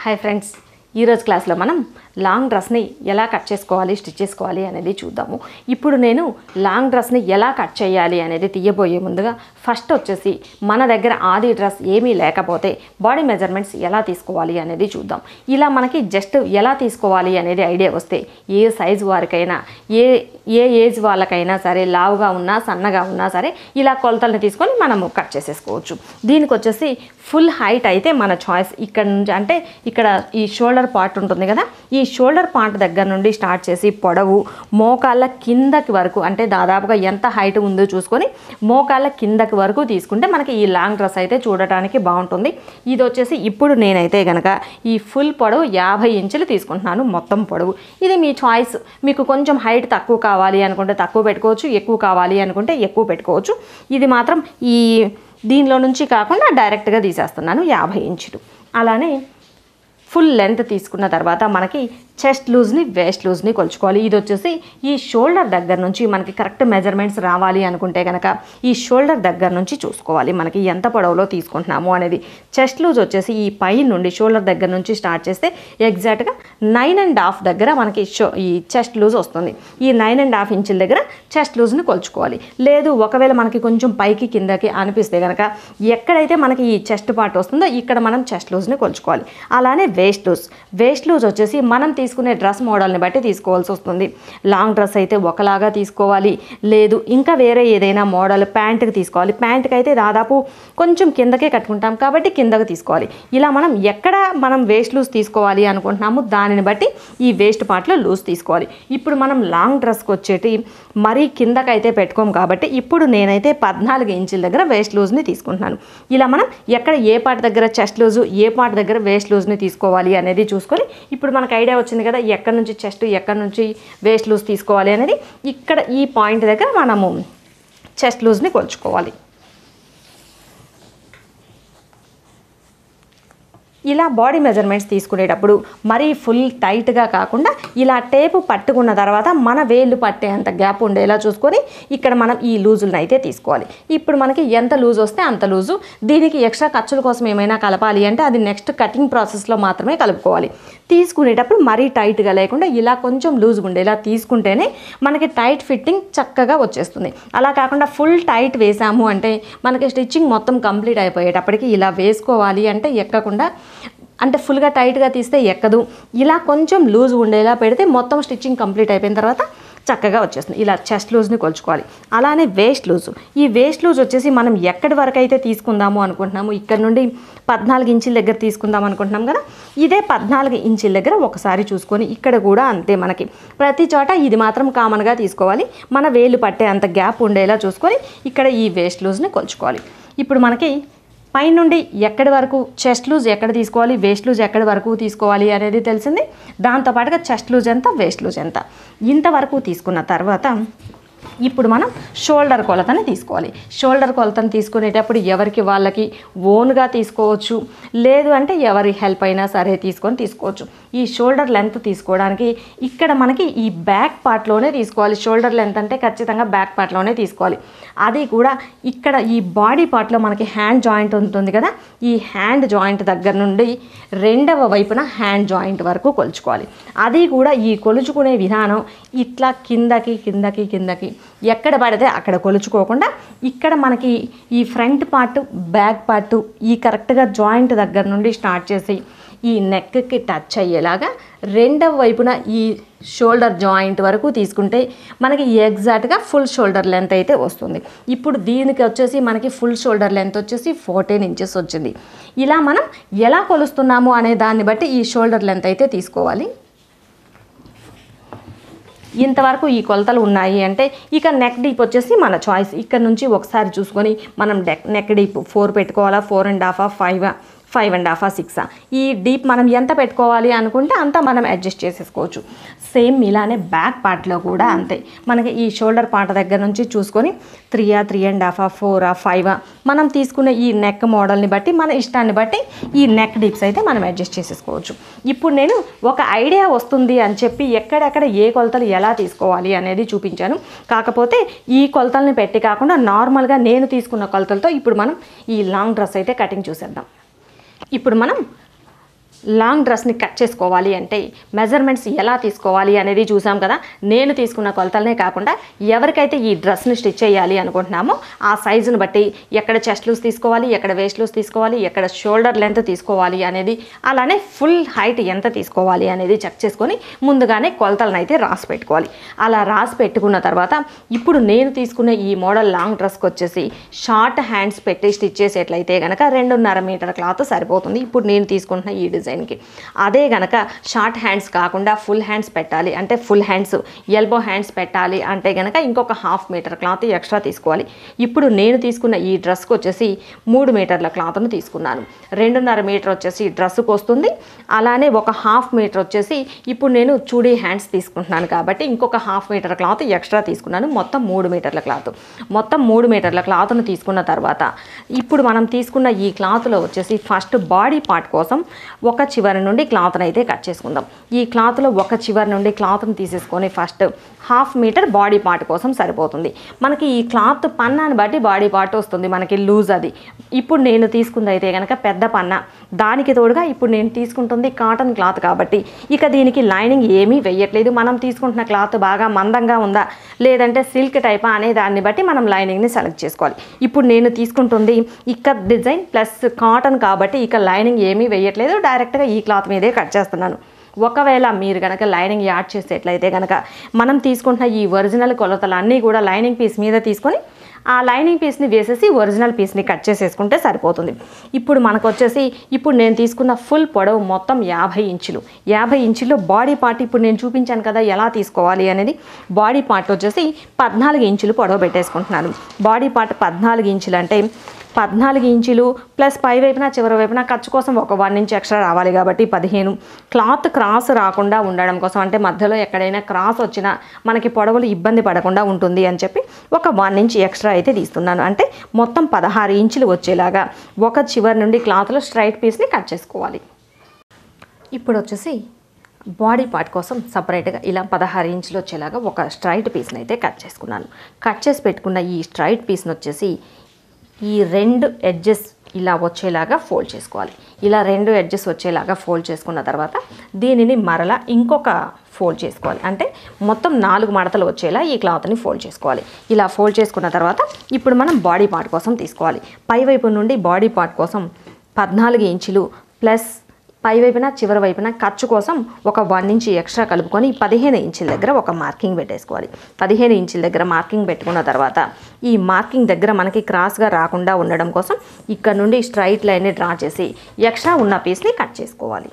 hi friends ఈరోజు క్లాస్లో మనం లాంగ్ డ్రెస్ని ఎలా కట్ చేసుకోవాలి స్టిచ్ చేసుకోవాలి అనేది చూద్దాము ఇప్పుడు నేను లాంగ్ డ్రెస్ని ఎలా కట్ చేయాలి అనేది తీయబోయే ముందుగా ఫస్ట్ వచ్చేసి మన దగ్గర ఆది డ్రెస్ ఏమీ లేకపోతే బాడీ మెజర్మెంట్స్ ఎలా తీసుకోవాలి అనేది చూద్దాం ఇలా మనకి జస్ట్ ఎలా తీసుకోవాలి అనేది ఐడియా వస్తే ఏ సైజు వారికైనా ఏ ఏ ఏజ్ వాళ్ళకైనా సరే లావుగా ఉన్నా సన్నగా ఉన్నా సరే ఇలా కొలతల్ని తీసుకొని మనము కట్ చేసేసుకోవచ్చు దీనికి వచ్చేసి ఫుల్ హైట్ అయితే మన చాయిస్ ఇక్కడ నుంచి అంటే ఇక్కడ ఈ షోల్డర్ పార్ట్ ఉంటుంది కదా ఈ షోల్డర్ పార్ట్ దగ్గర నుండి స్టార్ట్ చేసి పొడవు మోకాళ్ళ కిందకి వరకు అంటే దాదాపుగా ఎంత హైట్ ఉందో చూసుకొని మోకాళ్ళ కిందకి వరకు తీసుకుంటే మనకి ఈ లాంగ్ డ్రెస్ అయితే చూడటానికి బాగుంటుంది ఇది వచ్చేసి ఇప్పుడు నేనైతే గనక ఈ ఫుల్ పొడవు యాభై ఇంచులు తీసుకుంటున్నాను మొత్తం పొడవు ఇది మీ చాయిస్ మీకు కొంచెం హైట్ తక్కువ కావాలి అనుకుంటే తక్కువ పెట్టుకోవచ్చు ఎక్కువ కావాలి అనుకుంటే ఎక్కువ పెట్టుకోవచ్చు ఇది మాత్రం ఈ దీనిలో నుంచి కాకుండా డైరెక్ట్గా తీసేస్తున్నాను యాభై ఇంచులు అలానే ఫుల్ లెంత్ తీసుకున్న తర్వాత మనకి చెస్ట్ లూజ్ని వేస్ట్ లూజ్ని కొలుచుకోవాలి ఇది వచ్చేసి ఈ షోల్డర్ దగ్గర నుంచి మనకి కరెక్ట్ మెజర్మెంట్స్ రావాలి అనుకుంటే కనుక ఈ షోల్డర్ దగ్గర నుంచి చూసుకోవాలి మనకి ఎంత పొడవులో తీసుకుంటున్నాము అనేది చెస్ట్ లూజ్ వచ్చేసి ఈ పై నుండి షోల్డర్ దగ్గర నుంచి స్టార్ట్ చేస్తే ఎగ్జాక్ట్గా నైన్ అండ్ హాఫ్ దగ్గర మనకి షో ఈ చెస్ట్ లూజ్ వస్తుంది ఈ నైన్ అండ్ హాఫ్ ఇంచుల దగ్గర చెస్ట్ లూజ్ని కొలుచుకోవాలి లేదు ఒకవేళ మనకి కొంచెం పైకి కిందకి అనిపిస్తే కనుక ఎక్కడైతే మనకి ఈ చెస్ట్ పార్ట్ వస్తుందో ఇక్కడ మనం చెస్ట్ లూజ్ని కొలుచుకోవాలి అలానే వేస్ట్ లూజ్ వేస్ట్ లూజ్ వచ్చేసి మనం తీసుకునే డ్రెస్ మోడల్ని బట్టి తీసుకోవాల్సి వస్తుంది లాంగ్ డ్రెస్ అయితే ఒకలాగా తీసుకోవాలి లేదు ఇంకా వేరే ఏదైనా మోడల్ ప్యాంట్కి తీసుకోవాలి ప్యాంట్కి అయితే దాదాపు కొంచెం కిందకే కట్టుకుంటాం కాబట్టి కిందకి తీసుకోవాలి ఇలా మనం ఎక్కడ మనం వేస్ట్ లూజ్ తీసుకోవాలి అనుకుంటున్నాము దానిని బట్టి ఈ వేస్ట్ పార్ట్లో లూజ్ తీసుకోవాలి ఇప్పుడు మనం లాంగ్ డ్రెస్కి వచ్చేటి మరీ కిందకైతే పెట్టుకోం కాబట్టి ఇప్పుడు నేనైతే పద్నాలుగు ఇంచుల దగ్గర వేస్ట్ లూజ్ని తీసుకుంటున్నాను ఇలా మనం ఎక్కడ ఏ పార్ట్ దగ్గర చెస్ట్ లూజు ఏ పార్ట్ దగ్గర వేస్ట్ లూజ్ని తీసుకోవాలి అనేది చూసుకొని ఇప్పుడు మనకు ఐడియా వచ్చింది కదా ఎక్కడి నుంచి చెస్ట్ ఎక్కడి నుంచి వేస్ట్ లూజ్ తీసుకోవాలి అనేది ఇక్కడ ఈ పాయింట్ దగ్గర మనము చెస్ట్ లూజ్ని కొలుచుకోవాలి ఇలా బాడీ మెజర్మెంట్స్ తీసుకునేటప్పుడు మరీ ఫుల్ టైట్గా కాకుండా ఇలా టేపు పట్టుకున్న తర్వాత మన వేళ్ళు పట్టేంత గ్యాప్ ఉండేలా చూసుకొని ఇక్కడ మనం ఈ లూజులను అయితే తీసుకోవాలి ఇప్పుడు మనకి ఎంత లూజ్ వస్తే అంత లూజు దీనికి ఎక్స్ట్రా ఖర్చుల కోసం ఏమైనా కలపాలి అంటే అది నెక్స్ట్ కటింగ్ ప్రాసెస్లో మాత్రమే కలుపుకోవాలి తీసుకునేటప్పుడు మరీ టైట్గా లేకుండా ఇలా కొంచెం లూజ్గా ఉండేలా తీసుకుంటేనే మనకి టైట్ ఫిట్టింగ్ చక్కగా వచ్చేస్తుంది అలా కాకుండా ఫుల్ టైట్ వేసాము అంటే మనకి స్టిచ్చింగ్ మొత్తం కంప్లీట్ అయిపోయేటప్పటికి ఇలా వేసుకోవాలి అంటే ఎక్కకుండా అంటే ఫుల్గా టైట్గా తీస్తే ఎక్కదు ఇలా కొంచెం లూజ్ ఉండేలా పెడితే మొత్తం స్టిచ్చింగ్ కంప్లీట్ అయిపోయిన తర్వాత చక్కగా వచ్చేస్తుంది ఇలా చెస్ట్ లూజ్ని కొలుచుకోవాలి అలానే వేస్ట్ లూజ్ ఈ వేస్ట్ లూజ్ వచ్చేసి మనం ఎక్కడి వరకు అయితే తీసుకుందాము అనుకుంటున్నాము ఇక్కడ నుండి పద్నాలుగు ఇంచుల దగ్గర తీసుకుందాం అనుకుంటున్నాం కదా ఇదే పద్నాలుగు ఇంచుల దగ్గర ఒకసారి చూసుకొని ఇక్కడ కూడా అంతే మనకి ప్రతి చోట ఇది మాత్రం కామన్గా తీసుకోవాలి మన వేలు పట్టే అంత గ్యాప్ ఉండేలా చూసుకొని ఇక్కడ ఈ వేస్ట్ లూజ్ని కొలుచుకోవాలి ఇప్పుడు మనకి పైనుండి ఎక్కడి వరకు చెస్ట్ లూజ్ ఎక్కడ తీసుకోవాలి వేస్ట్ లూజ్ ఎక్కడి వరకు తీసుకోవాలి అనేది తెలిసింది దాంతోపాటుగా చెస్ట్ లూజ్ ఎంత వేస్ట్ లూజ్ ఎంత ఇంతవరకు తీసుకున్న తర్వాత ఇప్పుడు మనం షోల్డర్ కొలతని తీసుకోవాలి షోల్డర్ కొలతని తీసుకునేటప్పుడు ఎవరికి వాళ్ళకి ఓన్గా తీసుకోవచ్చు లేదు అంటే ఎవరి హెల్ప్ అయినా సరే తీసుకొని తీసుకోవచ్చు ఈ షోల్డర్ లెంత్ తీసుకోవడానికి ఇక్కడ మనకి ఈ బ్యాక్ పార్ట్లోనే తీసుకోవాలి షోల్డర్ లెంత్ అంటే ఖచ్చితంగా బ్యాక్ పార్ట్లోనే తీసుకోవాలి అది కూడా ఇక్కడ ఈ బాడీ పార్ట్లో మనకి హ్యాండ్ జాయింట్ ఉంటుంది కదా ఈ హ్యాండ్ జాయింట్ దగ్గర నుండి రెండవ వైపున హ్యాండ్ జాయింట్ వరకు కొలుచుకోవాలి అది కూడా ఈ కొలుచుకునే విధానం ఇట్లా కిందకి కిందకి కిందకి ఎక్కడ పడితే అక్కడ కొలుచుకోకుండా ఇక్కడ మనకి ఈ ఫ్రంట్ పార్ట్ బ్యాక్ పార్ట్ ఈ కరెక్ట్గా జాయింట్ దగ్గర నుండి స్టార్ట్ చేసి ఈ నెక్కి టచ్ అయ్యేలాగా రెండవ వైపున ఈ షోల్డర్ జాయింట్ వరకు తీసుకుంటే మనకి ఎగ్జాక్ట్గా ఫుల్ షోల్డర్ లెంత్ అయితే వస్తుంది ఇప్పుడు దీనికి వచ్చేసి మనకి ఫుల్ షోల్డర్ లెంత్ వచ్చేసి ఫోర్టీన్ ఇంచెస్ వచ్చింది ఇలా మనం ఎలా కొలుస్తున్నాము అనే దాన్ని బట్టి ఈ షోల్డర్ లెంత్ అయితే తీసుకోవాలి ఇంతవరకు ఈ కొలతలు ఉన్నాయి అంటే ఇక నెక్ డీప్ వచ్చేసి మన చాయిస్ ఇక్కడ నుంచి ఒకసారి చూసుకొని మనం డెక్ నెక్ డీప్ ఫోర్ పెట్టుకోవాలా four and half five five and half సిక్సా ఈ డీప్ మనం ఎంత పెట్టుకోవాలి అనుకుంటే అంత మనం అడ్జస్ట్ చేసేసుకోవచ్చు సేమ్ ఇలానే బ్యాక్ పార్ట్లో కూడా అంతే మనకి ఈ షోల్డర్ పార్ట్ దగ్గర నుంచి చూసుకొని త్రీయా త్రీ అండ్ హాఫ్ ఫోరా ఫైవా మనం తీసుకునే ఈ నెక్ మోడల్ని బట్టి మన ఇష్టాన్ని బట్టి ఈ నెక్ డీప్స్ అయితే మనం అడ్జస్ట్ చేసేసుకోవచ్చు ఇప్పుడు నేను ఒక ఐడియా వస్తుంది అని చెప్పి ఎక్కడెక్కడ ఏ కొలతలు ఎలా తీసుకోవాలి అనేది చూపించాను కాకపోతే ఈ కొలతల్ని పెట్టి కాకుండా నార్మల్గా నేను తీసుకున్న కొలతలతో ఇప్పుడు మనం ఈ లాంగ్ డ్రెస్ అయితే కటింగ్ చూసేద్దాం ఇప్పుడు మనం లాంగ్ డ్రెస్ని కట్ చేసుకోవాలి అంటే మెజర్మెంట్స్ ఎలా తీసుకోవాలి అనేది చూసాం కదా నేను తీసుకున్న కొలతలనే కాకుండా ఎవరికైతే ఈ డ్రెస్ని స్టిచ్ చేయాలి అనుకుంటున్నామో ఆ సైజుని బట్టి ఎక్కడ చెస్ట్ లూస్ తీసుకోవాలి ఎక్కడ వేస్ట్ లూస్ తీసుకోవాలి ఎక్కడ షోల్డర్ లెంత్ తీసుకోవాలి అనేది అలానే ఫుల్ హైట్ ఎంత తీసుకోవాలి అనేది చెక్ చేసుకొని ముందుగానే కొలతలను అయితే రాసి పెట్టుకోవాలి అలా రాసి పెట్టుకున్న తర్వాత ఇప్పుడు నేను తీసుకున్న ఈ మోడల్ లాంగ్ డ్రెస్కి వచ్చేసి షార్ట్ హ్యాండ్స్ పెట్టి స్టిచ్ చేసేట్లయితే కనుక రెండున్నర మీటర్ క్లాత్ సరిపోతుంది ఇప్పుడు నేను తీసుకుంటున్న ఈ డిజైన్కి అదే గనక షార్ట్ హ్యాండ్స్ కాకుండా ఫుల్ హ్యాండ్స్ పెట్టాలి అంటే ఫుల్ హ్యాండ్స్ ఎల్బో హ్యాండ్స్ పెట్టాలి అంటే గనక ఇంకొక హాఫ్ మీటర్ క్లాత్ ఎక్స్ట్రా తీసుకోవాలి ఇప్పుడు నేను తీసుకున్న ఈ డ్రెస్కి వచ్చేసి మూడు మీటర్ల క్లాత్ను తీసుకున్నాను రెండున్నర మీటర్ వచ్చేసి డ్రెస్కి వస్తుంది అలానే ఒక హాఫ్ మీటర్ వచ్చేసి ఇప్పుడు నేను చూడీ హ్యాండ్స్ తీసుకుంటున్నాను కాబట్టి ఇంకొక హాఫ్ మీటర్ క్లాత్ ఎక్స్ట్రా తీసుకున్నాను మొత్తం మూడు మీటర్ల క్లాత్ మొత్తం మూడు మీటర్ల క్లాత్ను తీసుకున్న తర్వాత ఇప్పుడు మనం తీసుకున్న ఈ క్లాత్లో వచ్చేసి ఫస్ట్ బాడీ పార్ట్ కోసం ఒక చివరి నుండి క్లాత్ని అయితే కట్ చేసుకుందాం ఈ క్లాత్లో ఒక చివరి నుండి క్లాత్ని తీసేసుకొని first half metre body part కోసం సరిపోతుంది మనకి ఈ క్లాత్ పన్నాన్ని బట్టి బాడీ పార్ట్ వస్తుంది మనకి లూజ్ అది ఇప్పుడు నేను తీసుకుంది అయితే కనుక పెద్ద పన్న దానికి తోడుగా ఇప్పుడు నేను తీసుకుంటుంది కాటన్ క్లాత్ కాబట్టి ఇక దీనికి లైనింగ్ ఏమీ వేయట్లేదు మనం తీసుకుంటున్న క్లాత్ బాగా మందంగా ఉందా లేదంటే సిల్క్ టైపా అనే దాన్ని బట్టి మనం లైనింగ్ని సెలెక్ట్ చేసుకోవాలి ఇప్పుడు నేను తీసుకుంటుంది ఇక డిజైన్ ప్లస్ కాటన్ కాబట్టి ఇక లైనింగ్ ఏమీ వేయట్లేదు డైరెక్ట్గా ఈ క్లాత్ మీదే కట్ చేస్తున్నాను ఒకవేళ మీరు కనుక లైనింగ్ యాడ్ చేసేట్లయితే కనుక మనం తీసుకుంటున్న ఈ ఒరిజినల్ కొలతలు అన్నీ కూడా లైనింగ్ పీస్ మీద తీసుకొని ఆ లైనింగ్ పీస్ని వేసేసి ఒరిజినల్ పీస్ని కట్ చేసేసుకుంటే సరిపోతుంది ఇప్పుడు మనకు వచ్చేసి ఇప్పుడు నేను తీసుకున్న ఫుల్ పొడవు మొత్తం యాభై ఇంచులు యాభై ఇంచుల్లో బాడీ పార్ట్ ఇప్పుడు నేను చూపించాను కదా ఎలా తీసుకోవాలి అనేది బాడీ పార్ట్ వచ్చేసి పద్నాలుగు ఇంచులు పొడవు పెట్టేసుకుంటున్నాను బాడీ పార్ట్ పద్నాలుగు ఇంచులు అంటే పద్నాలుగు ఇంచులు ప్లస్ పై వైపున చివరి వైపున ఖర్చు కోసం ఒక వన్ ఇంచ్ ఎక్స్ట్రా రావాలి కాబట్టి పదిహేను క్లాత్ క్రాస్ రాకుండా ఉండడం కోసం అంటే మధ్యలో ఎక్కడైనా క్రాస్ వచ్చినా మనకి పొడవులు ఇబ్బంది పడకుండా ఉంటుంది అని చెప్పి ఒక వన్ ఇంచ్ ఎక్స్ట్రా అయితే తీస్తున్నాను అంటే మొత్తం పదహారు ఇంచులు వచ్చేలాగా ఒక చివరి నుండి క్లాత్లో స్ట్రైట్ పీస్ని కట్ చేసుకోవాలి ఇప్పుడు వచ్చేసి బాడీ పార్ట్ కోసం సపరేట్గా ఇలా పదహారు ఇంచులు వచ్చేలాగా ఒక స్ట్రైట్ పీస్ని అయితే కట్ చేసుకున్నాను కట్ చేసి పెట్టుకున్న ఈ స్ట్రైట్ పీస్ని వచ్చేసి ఈ రెండు ఎడ్జెస్ ఇలా వచ్చేలాగా ఫోల్డ్ చేసుకోవాలి ఇలా రెండు ఎడ్జెస్ వచ్చేలాగా ఫోల్డ్ చేసుకున్న తర్వాత దీనిని మరలా ఇంకొక ఫోల్డ్ చేసుకోవాలి అంటే మొత్తం నాలుగు మడతలు వచ్చేలా ఈ క్లాత్ని ఫోల్డ్ చేసుకోవాలి ఇలా ఫోల్డ్ చేసుకున్న తర్వాత ఇప్పుడు మనం బాడీ పార్ట్ కోసం తీసుకోవాలి పై వైపు నుండి బాడీ పార్ట్ కోసం పద్నాలుగు ఇంచులు ప్లస్ పై వైపున చివరి వైపున ఖర్చు కోసం ఒక వన్ ఇంచ్ ఎక్స్ట్రా కలుపుకొని పదిహేను ఇంచుల దగ్గర ఒక మార్కింగ్ పెట్టేసుకోవాలి పదిహేను ఇంచుల దగ్గర మార్కింగ్ పెట్టుకున్న తర్వాత ఈ మార్కింగ్ దగ్గర మనకి క్రాస్గా రాకుండా ఉండడం కోసం ఇక్కడ నుండి స్ట్రైట్ లైన్ని డ్రా చేసి ఎక్స్ట్రా ఉన్న పీస్ని కట్ చేసుకోవాలి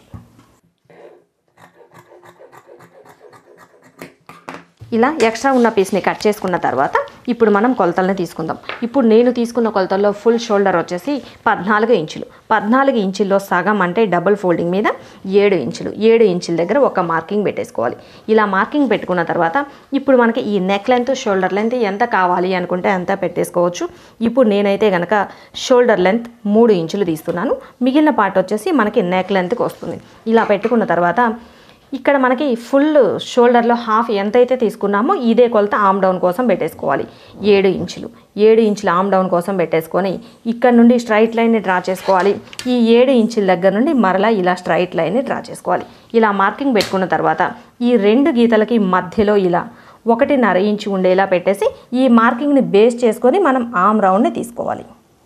ఇలా ఎక్స్ట్రా ఉన్న పీస్ని కట్ చేసుకున్న తర్వాత ఇప్పుడు మనం కొలతల్ని తీసుకుందాం ఇప్పుడు నేను తీసుకున్న కొలతల్లో ఫుల్ షోల్డర్ వచ్చేసి పద్నాలుగు ఇంచులు పద్నాలుగు ఇంచుల్లో సగం అంటే డబుల్ ఫోల్డింగ్ మీద ఏడు ఇంచులు ఏడు ఇంచుల దగ్గర ఒక మార్కింగ్ పెట్టేసుకోవాలి ఇలా మార్కింగ్ పెట్టుకున్న తర్వాత ఇప్పుడు మనకి ఈ నెక్ లెంత్ షోల్డర్ లెంత్ ఎంత కావాలి అనుకుంటే అంత పెట్టేసుకోవచ్చు ఇప్పుడు నేనైతే కనుక షోల్డర్ లెంత్ మూడు ఇంచులు తీస్తున్నాను మిగిలిన పార్ట్ వచ్చేసి మనకి నెక్ లెంత్కి వస్తుంది ఇలా పెట్టుకున్న తర్వాత ఇక్కడ మనకి ఫుల్ షోల్డర్లో హాఫ్ ఎంతైతే తీసుకున్నామో ఇదే కొలత ఆమ్ డౌన్ కోసం పెట్టేసుకోవాలి ఏడు ఇంచులు ఏడు ఇంచుల ఆమ్ డౌన్ కోసం పెట్టేసుకొని ఇక్కడ నుండి స్ట్రైట్ లైన్ని డ్రా చేసుకోవాలి ఈ ఏడు ఇంచుల దగ్గర నుండి మరలా ఇలా స్ట్రైట్ లైన్ని డ్రా చేసుకోవాలి ఇలా మార్కింగ్ పెట్టుకున్న తర్వాత ఈ రెండు గీతలకి మధ్యలో ఇలా ఒకటిన్నర ఇంచు ఉండేలా పెట్టేసి ఈ మార్కింగ్ని బేస్ చేసుకొని మనం ఆమ్ రౌండ్ని తీసుకోవాలి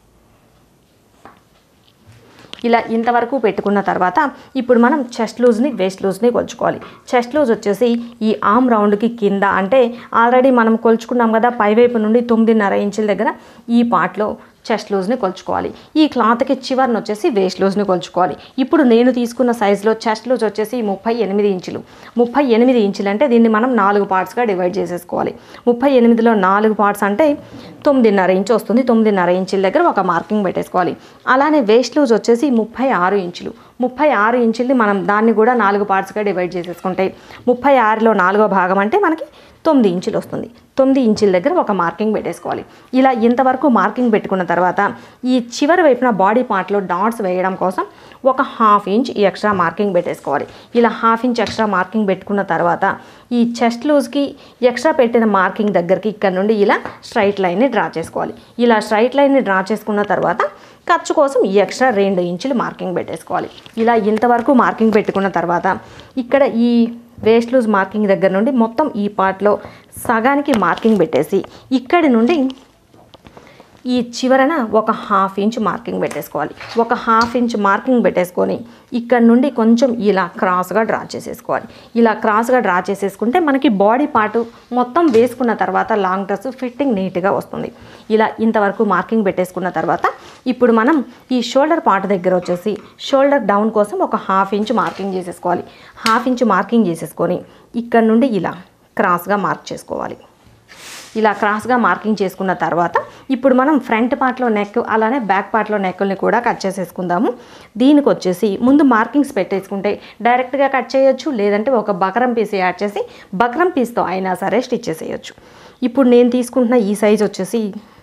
ఇలా ఇంతవరకు పెట్టుకున్న తర్వాత ఇప్పుడు మనం చెస్ట్ లూజ్ని వేస్ట్ లూజ్ని కొలుచుకోవాలి చెస్ట్ లూజ్ వచ్చేసి ఈ ఆమ్ రౌండ్కి కింద అంటే ఆల్రెడీ మనం కొలుచుకున్నాం కదా పైవైపు నుండి తొమ్మిదిన్నర ఇంచుల దగ్గర ఈ పార్ట్లో చెస్ట్ లూజ్ని కొలుచుకోవాలి ఈ క్లాత్కి చివరిని వచ్చేసి వేస్ట్ లూజ్ని కొలుచుకోవాలి ఇప్పుడు నేను తీసుకున్న సైజులో చెస్ట్ లూజ్ వచ్చేసి ముప్పై ఎనిమిది ఇంచులు ముప్పై ఎనిమిది ఇంచులు అంటే దీన్ని మనం నాలుగు పార్ట్స్గా డివైడ్ చేసేసుకోవాలి ముప్పై ఎనిమిదిలో నాలుగు పార్ట్స్ అంటే తొమ్మిదిన్నర ఇంచు వస్తుంది తొమ్మిదిన్నర ఇంచుల దగ్గర ఒక మార్కింగ్ పెట్టేసుకోవాలి అలానే వేస్ట్ లూజ్ వచ్చేసి ముప్పై ఆరు ఇంచులు ముప్పై ఆరు ఇంచుల్ని మనం దాన్ని కూడా నాలుగు పార్ట్స్గా డివైడ్ చేసేసుకుంటే ముప్పై ఆరులో నాలుగో భాగం అంటే మనకి తొమ్మిది ఇంచులు వస్తుంది తొమ్మిది ఇంచుల దగ్గర ఒక మార్కింగ్ పెట్టేసుకోవాలి ఇలా ఇంతవరకు మార్కింగ్ పెట్టుకున్న తర్వాత ఈ చివరి వైపున బాడీ పార్ట్లో డాట్స్ వేయడం కోసం ఒక హాఫ్ ఇంచ్ ఎక్స్ట్రా మార్కింగ్ పెట్టేసుకోవాలి ఇలా హాఫ్ ఇంచ్ ఎక్స్ట్రా మార్కింగ్ పెట్టుకున్న తర్వాత ఈ చెస్ట్ లూజ్కి ఎక్స్ట్రా పెట్టిన మార్కింగ్ దగ్గరికి ఇక్కడ నుండి ఇలా స్ట్రైట్ లైన్ని డ్రా చేసుకోవాలి ఇలా స్ట్రైట్ లైన్ని డ్రా చేసుకున్న తర్వాత ఖర్చు కోసం ఈ ఎక్స్ట్రా రెండు ఇంచులు మార్కింగ్ పెట్టేసుకోవాలి ఇలా ఇంతవరకు మార్కింగ్ పెట్టుకున్న తర్వాత ఇక్కడ ఈ వేస్ట్ లూజ్ మార్కింగ్ దగ్గర నుండి మొత్తం ఈ పార్ట్లో సగానికి మార్కింగ్ పెట్టేసి ఇక్కడి నుండి ఈ చివరన ఒక హాఫ్ ఇంచ్ మార్కింగ్ పెట్టేసుకోవాలి ఒక హాఫ్ ఇంచ్ మార్కింగ్ పెట్టేసుకొని ఇక్కడ నుండి కొంచెం ఇలా క్రాస్గా డ్రా చేసేసుకోవాలి ఇలా క్రాస్గా డ్రా చేసేసుకుంటే మనకి బాడీ పార్ట్ మొత్తం వేసుకున్న తర్వాత లాంగ్ డ్రెస్ ఫిట్టింగ్ నీట్గా వస్తుంది ఇలా ఇంతవరకు మార్కింగ్ పెట్టేసుకున్న తర్వాత ఇప్పుడు మనం ఈ షోల్డర్ పార్ట్ దగ్గర వచ్చేసి షోల్డర్ డౌన్ కోసం ఒక హాఫ్ ఇంచ్ మార్కింగ్ చేసేసుకోవాలి హాఫ్ ఇంచ్ మార్కింగ్ చేసేసుకొని ఇక్కడ నుండి ఇలా క్రాస్గా మార్క్ చేసుకోవాలి ఇలా క్రాస్గా మార్కింగ్ చేసుకున్న తర్వాత ఇప్పుడు మనం ఫ్రంట్ పార్ట్లో నెక్ అలానే బ్యాక్ పార్ట్లో నెక్కుల్ని కూడా కట్ చేసేసుకుందాము దీనికి వచ్చేసి ముందు మార్కింగ్స్ పెట్టేసుకుంటే డైరెక్ట్గా కట్ చేయొచ్చు లేదంటే ఒక బకరం పీస్ యాడ్ చేసి బకరం పీస్తో అయినా సరే స్టిచ్ చేసేయచ్చు ఇప్పుడు నేను తీసుకుంటున్న ఈ సైజ్ వచ్చేసి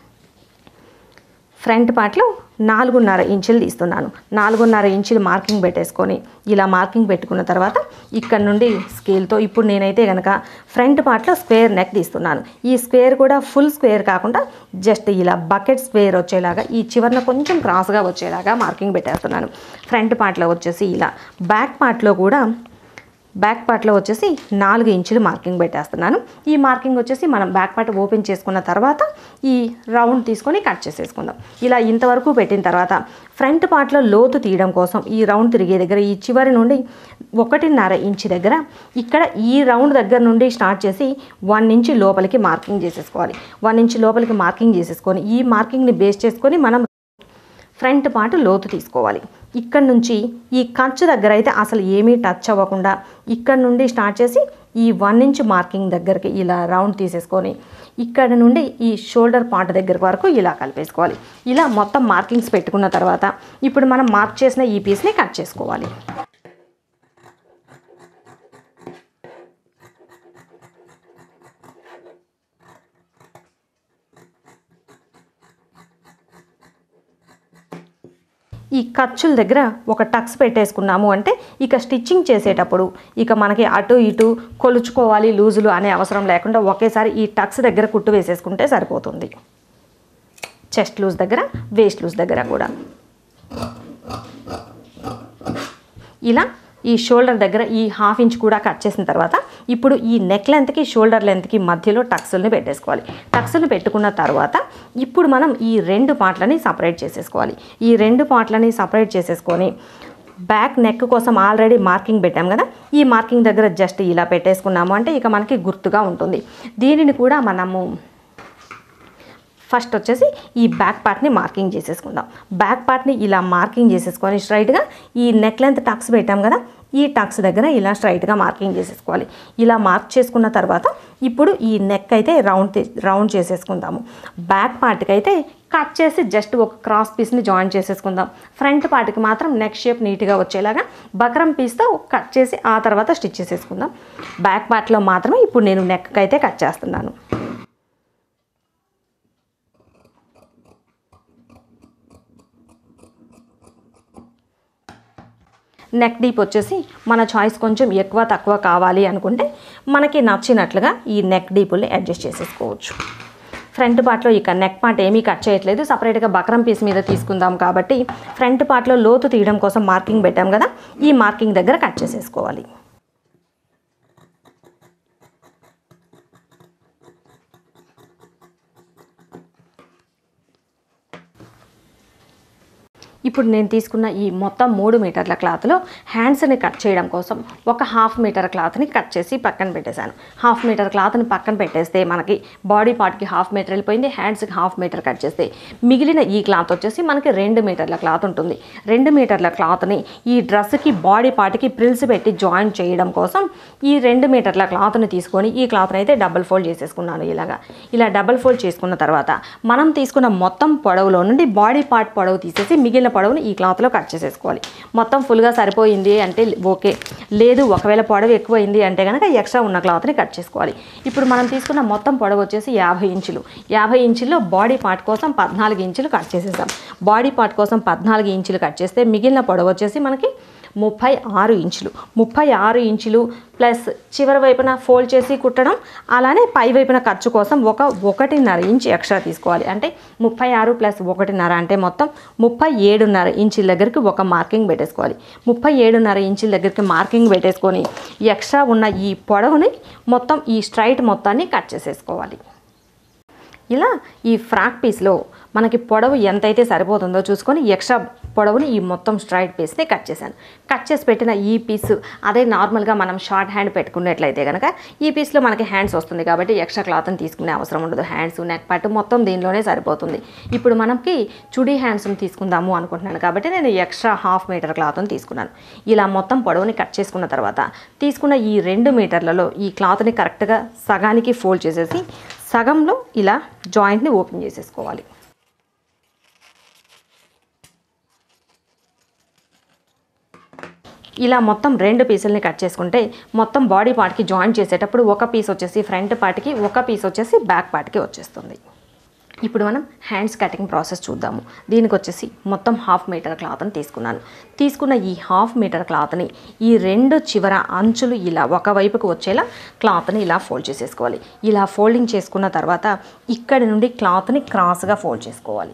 ఫ్రంట్ పార్ట్లో నాలుగున్నర ఇంచులు తీస్తున్నాను నాలుగున్నర ఇంచులు మార్కింగ్ పెట్టేసుకొని ఇలా మార్కింగ్ పెట్టుకున్న తర్వాత ఇక్కడ నుండి స్కేల్తో ఇప్పుడు నేనైతే కనుక ఫ్రంట్ పార్ట్లో స్క్వేర్ నెక్ తీస్తున్నాను ఈ స్క్వేర్ కూడా ఫుల్ స్క్వేర్ కాకుండా జస్ట్ ఇలా బకెట్ స్క్వేర్ వచ్చేలాగా ఈ చివరన కొంచెం క్రాస్గా వచ్చేలాగా మార్కింగ్ పెట్టేస్తున్నాను ఫ్రంట్ పార్ట్లో వచ్చేసి ఇలా బ్యాక్ పార్ట్లో కూడా బ్యాక్ పార్ట్లో వచ్చేసి నాలుగు ఇంచులు మార్కింగ్ పెట్టేస్తున్నాను ఈ మార్కింగ్ వచ్చేసి మనం బ్యాక్ పార్ట్ ఓపెన్ చేసుకున్న తర్వాత ఈ రౌండ్ తీసుకొని కట్ చేసేసుకుందాం ఇలా ఇంతవరకు పెట్టిన తర్వాత ఫ్రంట్ పార్ట్లో లోతు తీయడం కోసం ఈ రౌండ్ తిరిగే దగ్గర ఈ చివరి నుండి ఒకటిన్నర ఇంచు దగ్గర ఇక్కడ ఈ రౌండ్ దగ్గర నుండి స్టార్ట్ చేసి వన్ ఇంచ్ లోపలికి మార్కింగ్ చేసేసుకోవాలి వన్ ఇంచ్ లోపలికి మార్కింగ్ చేసేసుకొని ఈ మార్కింగ్ని బేస్ చేసుకొని మనం ఫ్రంట్ పార్ట్ లోతు తీసుకోవాలి ఇక్కడ నుంచి ఈ ఖర్చు దగ్గర అయితే అసలు ఏమీ టచ్ అవ్వకుండా ఇక్కడ నుండి స్టార్ట్ చేసి ఈ వన్ ఇంచ్ మార్కింగ్ దగ్గరికి ఇలా రౌండ్ తీసేసుకొని ఇక్కడ నుండి ఈ షోల్డర్ పార్ట్ దగ్గర వరకు ఇలా కలిపేసుకోవాలి ఇలా మొత్తం మార్కింగ్స్ పెట్టుకున్న తర్వాత ఇప్పుడు మనం మార్క్ చేసిన ఈ పీస్ని కట్ చేసుకోవాలి ఈ ఖర్చుల దగ్గర ఒక టక్స్ పెట్టేసుకున్నాము అంటే ఇక స్టిచ్చింగ్ చేసేటప్పుడు ఇక మనకి అటు ఇటు కొలుచుకోవాలి లూజులు అనే అవసరం లేకుండా ఒకేసారి ఈ టక్స్ దగ్గర కుట్టు వేసేసుకుంటే సరిపోతుంది చెస్ట్ లూజ్ దగ్గర వేస్ట్ లూజ్ దగ్గర కూడా ఇలా ఈ షోల్డర్ దగ్గర ఈ హాఫ్ ఇంచ్ కూడా కట్ చేసిన తర్వాత ఇప్పుడు ఈ నెక్ లెంత్కి షోల్డర్ లెంత్కి మధ్యలో టక్స్ని పెట్టేసుకోవాలి టక్స్ని పెట్టుకున్న తర్వాత ఇప్పుడు మనం ఈ రెండు పార్ట్లని సపరేట్ చేసేసుకోవాలి ఈ రెండు పార్ట్లని సపరేట్ చేసేసుకొని బ్యాక్ నెక్ కోసం ఆల్రెడీ మార్కింగ్ పెట్టాం కదా ఈ మార్కింగ్ దగ్గర జస్ట్ ఇలా పెట్టేసుకున్నాము అంటే ఇక మనకి గుర్తుగా ఉంటుంది దీనిని కూడా మనము ఫస్ట్ వచ్చేసి ఈ బ్యాక్ పార్ట్ని మార్కింగ్ చేసేసుకుందాం బ్యాక్ పార్ట్ని ఇలా మార్కింగ్ చేసేసుకొని స్ట్రైట్గా ఈ నెక్ లెంత్ టక్స్ పెట్టాం కదా ఈ టక్స్ దగ్గర ఇలా స్ట్రైట్గా మార్కింగ్ చేసేసుకోవాలి ఇలా మార్క్ చేసుకున్న తర్వాత ఇప్పుడు ఈ నెక్ అయితే రౌండ్ రౌండ్ చేసేసుకుందాము బ్యాక్ పార్ట్కి అయితే కట్ చేసి జస్ట్ ఒక క్రాస్ పీస్ని జాయిన్ చేసేసుకుందాం ఫ్రంట్ పార్ట్కి మాత్రం నెక్ షేప్ నీట్గా వచ్చేలాగా బక్రం పీస్తో కట్ చేసి ఆ తర్వాత స్టిచ్ చేసేసుకుందాం బ్యాక్ పార్ట్లో మాత్రమే ఇప్పుడు నేను నెక్ అయితే కట్ చేస్తున్నాను నెక్ డీప్ వచ్చేసి మన చాయిస్ కొంచెం ఎక్కువ తక్కువ కావాలి అనుకుంటే మనకి నచ్చినట్లుగా ఈ నెక్ డీపుల్ని అడ్జస్ట్ చేసేసుకోవచ్చు ఫ్రంట్ పార్ట్లో ఇక నెక్ పార్ట్ ఏమీ కట్ చేయట్లేదు సపరేట్గా బక్రం పీస్ మీద తీసుకుందాం కాబట్టి ఫ్రంట్ పార్ట్లో లోతు తీయడం కోసం మార్కింగ్ పెట్టాం కదా ఈ మార్కింగ్ దగ్గర కట్ చేసేసుకోవాలి ఇప్పుడు నేను తీసుకున్న ఈ మొత్తం మూడు మీటర్ల క్లాత్లో హ్యాండ్స్ని కట్ చేయడం కోసం ఒక హాఫ్ మీటర్ క్లాత్ని కట్ చేసి పక్కన పెట్టేశాను హాఫ్ మీటర్ క్లాత్ని పక్కన పెట్టేస్తే మనకి బాడీ పార్ట్కి హాఫ్ మీటర్ వెళ్ళిపోయింది హ్యాండ్స్కి హాఫ్ మీటర్ కట్ చేస్తే మిగిలిన ఈ క్లాత్ వచ్చేసి మనకి రెండు మీటర్ల క్లాత్ ఉంటుంది రెండు మీటర్ల క్లాత్ని ఈ డ్రెస్కి బాడీ పార్ట్కి ప్రిల్స్ పెట్టి జాయిన్ చేయడం కోసం ఈ రెండు మీటర్ల క్లాత్ని తీసుకొని ఈ క్లాత్ని అయితే డబుల్ ఫోల్డ్ చేసేసుకున్నాను ఇలాగా ఇలా డబుల్ ఫోల్డ్ చేసుకున్న తర్వాత మనం తీసుకున్న మొత్తం పొడవులో నుండి బాడీ పార్ట్ పొడవు తీసేసి మిగిలిన పొడవుని ఈ క్లాత్లో కట్ చేసేసుకోవాలి మొత్తం ఫుల్గా సరిపోయింది అంటే ఓకే లేదు ఒకవేళ పొడవు ఎక్కువైంది అంటే కనుక ఎక్స్ట్రా ఉన్న క్లాత్ని కట్ చేసుకోవాలి ఇప్పుడు మనం తీసుకున్న మొత్తం పొడవు వచ్చేసి యాభై ఇంచులు యాభై ఇంచుల్లో బాడీ పార్ట్ కోసం పద్నాలుగు ఇంచులు కట్ చేసేసాం బాడీ పార్ట్ కోసం పద్నాలుగు ఇంచులు కట్ చేస్తే మిగిలిన పొడవు వచ్చేసి మనకి ముప్పై ఆరు ఇంచులు ముప్పై ఆరు ఇంచులు ప్లస్ చివరి వైపున ఫోల్డ్ చేసి కుట్టడం అలానే పై వైపున ఖర్చు కోసం ఒక ఒకటిన్నర ఇంచ్ ఎక్స్ట్రా తీసుకోవాలి అంటే ముప్పై ఆరు ప్లస్ ఒకటిన్నర అంటే మొత్తం ముప్పై ఏడున్నర ఇంచుల దగ్గరికి ఒక మార్కింగ్ పెట్టేసుకోవాలి ముప్పై ఏడున్నర ఇంచుల దగ్గరికి మార్కింగ్ పెట్టేసుకొని ఎక్స్ట్రా ఉన్న ఈ పొడవుని మొత్తం ఈ స్ట్రైట్ మొత్తాన్ని కట్ చేసేసుకోవాలి ఇలా ఈ ఫ్రాక్ పీస్లో మనకి పొడవు ఎంతైతే సరిపోతుందో చూసుకొని ఎక్స్ట్రా పొడవుని ఈ మొత్తం స్ట్రైట్ పీస్ని కట్ చేశాను కట్ చేసి పెట్టిన ఈ పీస్ అదే నార్మల్గా మనం షార్ట్ హ్యాండ్ పెట్టుకున్నట్లయితే కనుక ఈ పీస్లో మనకి హ్యాండ్స్ వస్తుంది కాబట్టి ఎక్స్ట్రా క్లాత్ని తీసుకునే అవసరం ఉండదు హ్యాండ్స్ నెక్ పట్టు మొత్తం దీనిలోనే సరిపోతుంది ఇప్పుడు మనకి చుడీ హ్యాండ్స్ని తీసుకుందాము అనుకుంటున్నాను కాబట్టి నేను ఎక్స్ట్రా హాఫ్ మీటర్ క్లాత్ని తీసుకున్నాను ఇలా మొత్తం పొడవుని కట్ చేసుకున్న తర్వాత తీసుకున్న ఈ రెండు మీటర్లలో ఈ క్లాత్ని కరెక్ట్గా సగానికి ఫోల్డ్ చేసేసి సగంలో ఇలా జాయింట్ని ఓపెన్ చేసేసుకోవాలి ఇలా మొత్తం రెండు పీసుల్ని కట్ చేసుకుంటే మొత్తం బాడీ పార్ట్కి జాయింట్ చేసేటప్పుడు ఒక పీస్ వచ్చేసి ఫ్రంట్ పార్ట్కి ఒక పీస్ వచ్చేసి బ్యాక్ పార్ట్కి వచ్చేస్తుంది ఇప్పుడు మనం హ్యాండ్స్ కటింగ్ ప్రాసెస్ చూద్దాము దీనికి వచ్చేసి మొత్తం హాఫ్ మీటర్ క్లాత్ని తీసుకున్నాను తీసుకున్న ఈ హాఫ్ మీటర్ క్లాత్ని ఈ రెండు చివర అంచులు ఇలా ఒకవైపుకు వచ్చేలా క్లాత్ని ఇలా ఫోల్డ్ చేసేసుకోవాలి ఇలా ఫోల్డింగ్ చేసుకున్న తర్వాత ఇక్కడి నుండి క్లాత్ని క్రాస్గా ఫోల్డ్ చేసుకోవాలి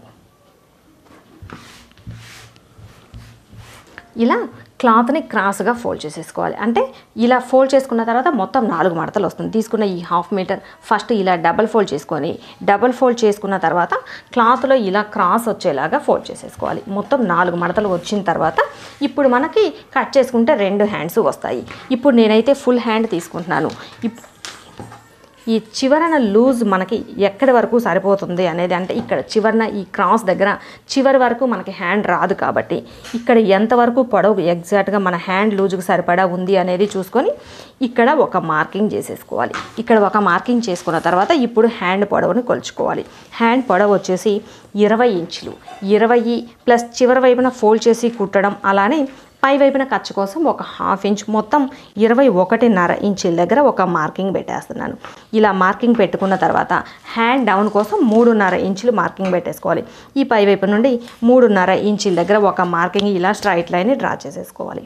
ఇలా క్లాత్ని క్రాస్గా ఫోల్డ్ చేసేసుకోవాలి అంటే ఇలా ఫోల్డ్ చేసుకున్న తర్వాత మొత్తం నాలుగు మడతలు వస్తుంది తీసుకున్న ఈ హాఫ్ మీటర్ ఫస్ట్ ఇలా డబల్ ఫోల్డ్ చేసుకొని డబల్ ఫోల్డ్ చేసుకున్న తర్వాత క్లాత్లో ఇలా క్రాస్ వచ్చేలాగా ఫోల్డ్ చేసేసుకోవాలి మొత్తం నాలుగు మడతలు వచ్చిన తర్వాత ఇప్పుడు మనకి కట్ చేసుకుంటే రెండు హ్యాండ్స్ వస్తాయి ఇప్పుడు నేనైతే ఫుల్ హ్యాండ్ తీసుకుంటున్నాను ఇప్ ఈ చివరన లూజ్ మనకి ఎక్కడి వరకు సరిపోతుంది అనేది అంటే ఇక్కడ చివరన ఈ క్రాస్ దగ్గర చివరి వరకు మనకి హ్యాండ్ రాదు కాబట్టి ఇక్కడ ఎంతవరకు పొడవు ఎగ్జాక్ట్గా మన హ్యాండ్ లూజ్కి సరిపడా ఉంది అనేది చూసుకొని ఇక్కడ ఒక మార్కింగ్ చేసేసుకోవాలి ఇక్కడ ఒక మార్కింగ్ చేసుకున్న తర్వాత ఇప్పుడు హ్యాండ్ పొడవుని కొలుచుకోవాలి హ్యాండ్ పొడవు వచ్చేసి ఇరవై ఇంచులు ఇరవై ప్లస్ చివరి వైపున ఫోల్డ్ చేసి కుట్టడం అలానే పై వైపున ఖర్చు కోసం ఒక హాఫ్ ఇంచ్ మొత్తం ఇరవై ఒకటిన్నర ఇంచుల దగ్గర ఒక మార్కింగ్ పెట్టేస్తున్నాను ఇలా మార్కింగ్ పెట్టుకున్న తర్వాత హ్యాండ్ డౌన్ కోసం మూడున్నర ఇంచులు మార్కింగ్ పెట్టేసుకోవాలి ఈ పై వైపు నుండి మూడున్నర ఇంచుల దగ్గర ఒక మార్కింగ్ ఇలా స్ట్రైట్ లైన్ డ్రా చేసేసుకోవాలి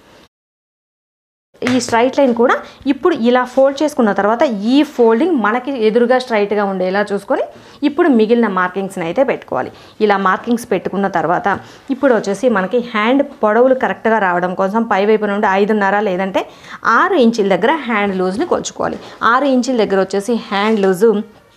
ఈ స్ట్రైట్ లైన్ కూడా ఇప్పుడు ఇలా ఫోల్డ్ చేసుకున్న తర్వాత ఈ ఫోల్డింగ్ మనకి ఎదురుగా స్ట్రైట్గా ఉండేలా చూసుకొని ఇప్పుడు మిగిలిన మార్కింగ్స్ని అయితే పెట్టుకోవాలి ఇలా మార్కింగ్స్ పెట్టుకున్న తర్వాత ఇప్పుడు వచ్చేసి మనకి హ్యాండ్ పొడవులు కరెక్ట్గా రావడం కోసం పై వైపు నుండి ఐదున్నర లేదంటే ఆరు ఇంచుల దగ్గర హ్యాండ్ లూజ్ని కొలుచుకోవాలి ఆరు ఇంచుల దగ్గర వచ్చేసి హ్యాండ్ లూజు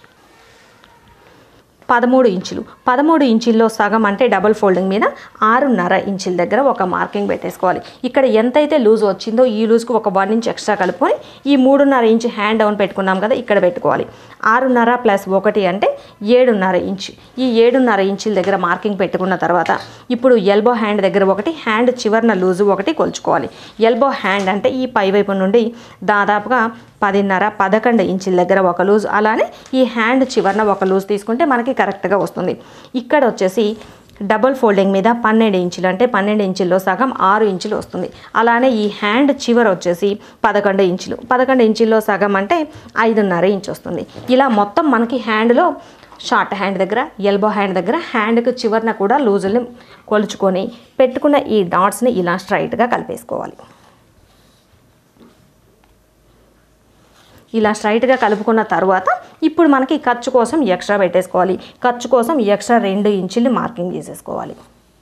పదమూడు ఇంచులు పదమూడు ఇంచుల్లో సగం అంటే డబుల్ ఫోల్డింగ్ మీద ఆరున్నర ఇంచుల దగ్గర ఒక మార్కింగ్ పెట్టేసుకోవాలి ఇక్కడ ఎంతైతే లూజ్ వచ్చిందో ఈ లూజ్కి ఒక వన్ ఇంచ్ ఎక్స్ట్రా కలుపుకొని ఈ మూడున్నర ఇంచ్ హ్యాండ్ డౌన్ పెట్టుకున్నాం కదా ఇక్కడ పెట్టుకోవాలి ఆరున్నర ప్లస్ ఒకటి అంటే ఏడున్నర ఇంచు ఈ ఏడున్నర ఇంచుల దగ్గర మార్కింగ్ పెట్టుకున్న తర్వాత ఇప్పుడు ఎల్బో హ్యాండ్ దగ్గర ఒకటి హ్యాండ్ చివరన లూజు ఒకటి కొలుచుకోవాలి ఎల్బో హ్యాండ్ అంటే ఈ పై వైపు నుండి దాదాపుగా పదిన్నర పదకొండు ఇంచుల దగ్గర ఒక లూజ్ అలానే ఈ హ్యాండ్ చివరన ఒక లూజ్ తీసుకుంటే మనకి కరెక్ట్గా వస్తుంది ఇక్కడ వచ్చేసి డబుల్ ఫోల్డింగ్ మీద పన్నెండు ఇంచులు అంటే పన్నెండు ఇంచుల్లో సగం ఆరు ఇంచులు వస్తుంది అలానే ఈ హ్యాండ్ చివర వచ్చేసి పదకొండు ఇంచులు పదకొండు ఇంచుల్లో సగం అంటే ఐదున్నర ఇంచు వస్తుంది ఇలా మొత్తం మనకి హ్యాండ్లో షార్ట్ హ్యాండ్ దగ్గర ఎల్బో హ్యాండ్ దగ్గర హ్యాండ్కి చివరన కూడా లూజుల్ని కొలుచుకొని పెట్టుకున్న ఈ డాట్స్ని ఇలా స్ట్రైట్గా కలిపేసుకోవాలి ఇలా స్ట్రైట్గా కలుపుకున్న తర్వాత ఇప్పుడు మనకి ఖర్చు కోసం ఎక్స్ట్రా పెట్టేసుకోవాలి ఖర్చు కోసం ఎక్స్ట్రా రెండు ఇంచులు మార్కింగ్ చేసేసుకోవాలి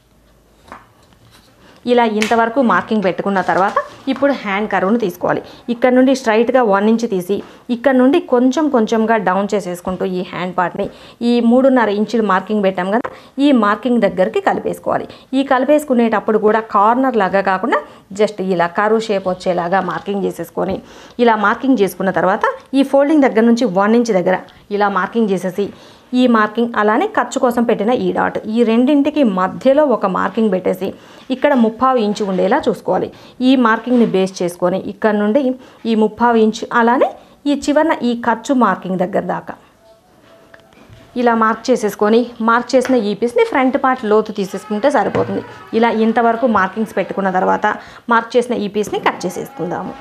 ఇలా ఇంతవరకు మార్కింగ్ పెట్టుకున్న తర్వాత ఇప్పుడు హ్యాండ్ కర్వ్ను తీసుకోవాలి ఇక్కడ నుండి స్ట్రైట్గా వన్ ఇంచ్ తీసి ఇక్కడ నుండి కొంచెం కొంచెంగా డౌన్ చేసేసుకుంటూ ఈ హ్యాండ్ పార్ట్ని ఈ మూడున్నర ఇంచులు మార్కింగ్ పెట్టాం కదా ఈ మార్కింగ్ దగ్గరికి కలిపేసుకోవాలి ఈ కలిపేసుకునేటప్పుడు కూడా కార్నర్ లాగా కాకుండా జస్ట్ ఇలా కరువు షేప్ వచ్చేలాగా మార్కింగ్ చేసేసుకొని ఇలా మార్కింగ్ చేసుకున్న తర్వాత ఈ ఫోల్డింగ్ దగ్గర నుంచి వన్ ఇంచ్ దగ్గర ఇలా మార్కింగ్ చేసేసి ఈ మార్కింగ్ అలానే ఖర్చు కోసం పెట్టిన ఈ డాట్ ఈ రెండింటికి మధ్యలో ఒక మార్కింగ్ పెట్టేసి ఇక్కడ ముప్పావు ఇంచు ఉండేలా చూసుకోవాలి ఈ మార్కింగ్ని బేస్ చేసుకొని ఇక్కడ నుండి ఈ ముప్పావు ఇంచు అలానే ఈ చివరన ఈ ఖర్చు మార్కింగ్ దగ్గర దాకా ఇలా మార్క్ చేసేసుకొని మార్క్ చేసిన ఈ పీస్ని ఫ్రంట్ పార్ట్ లోతు తీసేసుకుంటే సరిపోతుంది ఇలా ఇంతవరకు మార్కింగ్స్ పెట్టుకున్న తర్వాత మార్క్ చేసిన ఈ పీస్ని కట్ చేసేసుకుందాము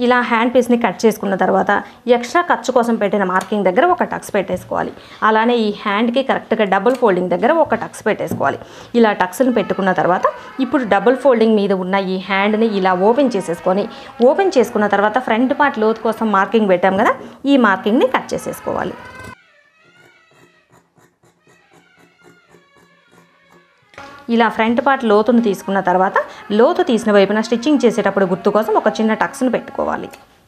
ఇలా హ్యాండ్ పీస్ని కట్ చేసుకున్న తర్వాత ఎక్స్ట్రా ఖర్చు కోసం పెట్టిన మార్కింగ్ దగ్గర ఒక టక్స్ పెట్టేసుకోవాలి అలానే ఈ హ్యాండ్కి కరెక్ట్గా డబుల్ ఫోల్డింగ్ దగ్గర ఒక టక్స్ పెట్టేసుకోవాలి ఇలా టక్స్ని పెట్టుకున్న తర్వాత ఇప్పుడు డబుల్ ఫోల్డింగ్ మీద ఉన్న ఈ హ్యాండ్ని ఇలా ఓపెన్ చేసేసుకొని ఓపెన్ చేసుకున్న తర్వాత ఫ్రంట్ పార్ట్ లోతు కోసం మార్కింగ్ పెట్టాం కదా ఈ మార్కింగ్ని కట్ చేసేసుకోవాలి ఇలా ఫ్రంట్ పార్ట్ లోతును తీసుకున్న తర్వాత లోతు తీసిన వైపున స్టిచ్చింగ్ చేసేటప్పుడు గుర్తు కోసం ఒక చిన్న టక్స్ను పెట్టుకోవాలి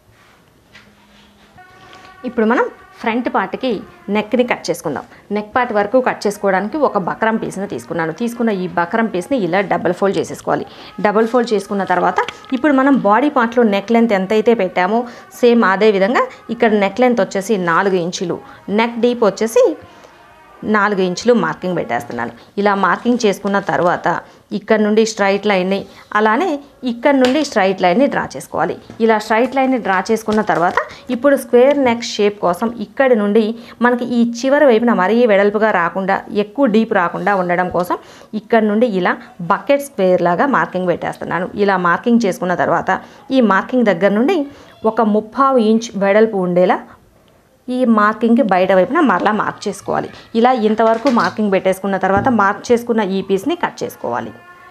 ఇప్పుడు మనం ఫ్రంట్ పార్ట్కి నెక్ని కట్ చేసుకుందాం నెక్ పార్ట్ వరకు కట్ చేసుకోవడానికి ఒక బకరం పీస్ని తీసుకున్నాను తీసుకున్న ఈ బకరం పీస్ని ఇలా డబుల్ ఫోల్డ్ చేసేసుకోవాలి డబుల్ ఫోల్డ్ చేసుకున్న తర్వాత ఇప్పుడు మనం బాడీ పార్ట్లో నెక్ లెంత్ ఎంత అయితే పెట్టామో సేమ్ అదే విధంగా ఇక్కడ నెక్ లెంత్ వచ్చేసి నాలుగు ఇంచులు నెక్ డీప్ వచ్చేసి నాలుగు ఇంచులు మార్కింగ్ పెట్టేస్తున్నాను ఇలా మార్కింగ్ చేసుకున్న తర్వాత ఇక్కడ నుండి స్ట్రైట్ లైన్ని అలానే ఇక్కడ నుండి స్ట్రైట్ లైన్ని డ్రా చేసుకోవాలి ఇలా స్ట్రైట్ లైన్ని డ్రా చేసుకున్న తర్వాత ఇప్పుడు స్క్వేర్ నెక్ షేప్ కోసం ఇక్కడి నుండి మనకి ఈ చివరి వైపున మరీ వెడల్పుగా రాకుండా ఎక్కువ డీప్ రాకుండా ఉండడం కోసం ఇక్కడ నుండి ఇలా బకెట్ స్క్వేర్ లాగా మార్కింగ్ పెట్టేస్తున్నాను ఇలా మార్కింగ్ చేసుకున్న తర్వాత ఈ మార్కింగ్ దగ్గర నుండి ఒక ముప్పావు ఇంచ్ వెడల్పు ఉండేలా ఈ మార్కింగ్కి బయట వైపున మరలా మార్క్ చేసుకోవాలి ఇలా ఇంతవరకు మార్కింగ్ పెట్టేసుకున్న తర్వాత మార్క్ చేసుకున్న ఈ పీస్ని కట్ చేసుకోవాలి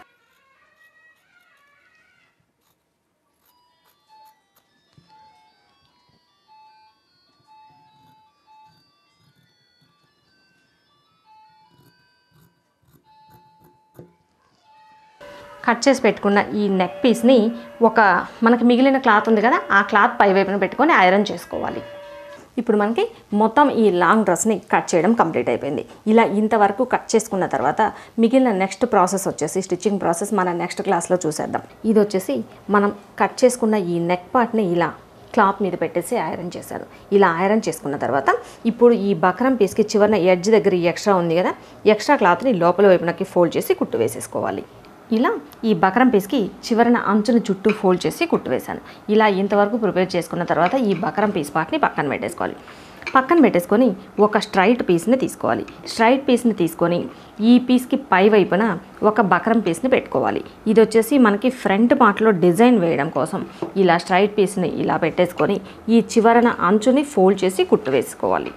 కట్ చేసి పెట్టుకున్న ఈ నెక్ పీస్ని ఒక మనకి మిగిలిన క్లాత్ ఉంది కదా ఆ క్లాత్ పై వైపున పెట్టుకొని ఐరన్ చేసుకోవాలి ఇప్పుడు మనకి మొత్తం ఈ లాంగ్ డ్రెస్ని కట్ చేయడం కంప్లీట్ అయిపోయింది ఇలా ఇంతవరకు కట్ చేసుకున్న తర్వాత మిగిలిన నెక్స్ట్ ప్రాసెస్ వచ్చేసి స్టిచ్చింగ్ ప్రాసెస్ మన నెక్స్ట్ క్లాస్లో చూసేద్దాం ఇది వచ్చేసి మనం కట్ చేసుకున్న ఈ నెక్ పార్ట్ని ఇలా క్లాత్ మీద పెట్టేసి ఐరన్ చేశాను ఇలా ఐరన్ చేసుకున్న తర్వాత ఇప్పుడు ఈ బకరం పీస్కి చివరిన ఎడ్జ్ దగ్గర ఈ ఎక్స్ట్రా ఉంది కదా ఎక్స్ట్రా క్లాత్ని లోపల వైపునకి ఫోల్డ్ చేసి కుట్టు వేసేసుకోవాలి ఇలా ఈ బకరం పీస్కి చివరన అంచుని చుట్టూ ఫోల్డ్ చేసి కుట్టు వేశాను ఇలా ఇంతవరకు ప్రిపేర్ చేసుకున్న తర్వాత ఈ బకరం పీస్ పార్ట్ని పక్కన పెట్టేసుకోవాలి పక్కన పెట్టేసుకొని ఒక స్ట్రైట్ పీస్ని తీసుకోవాలి స్ట్రైట్ పీస్ని తీసుకొని ఈ పీస్కి పై వైపున ఒక బకరం పీస్ని పెట్టుకోవాలి ఇది వచ్చేసి మనకి ఫ్రంట్ పార్ట్లో డిజైన్ వేయడం కోసం ఇలా స్ట్రైట్ పీస్ని ఇలా పెట్టేసుకొని ఈ చివరన అంచుని ఫోల్డ్ చేసి కుట్టు వేసుకోవాలి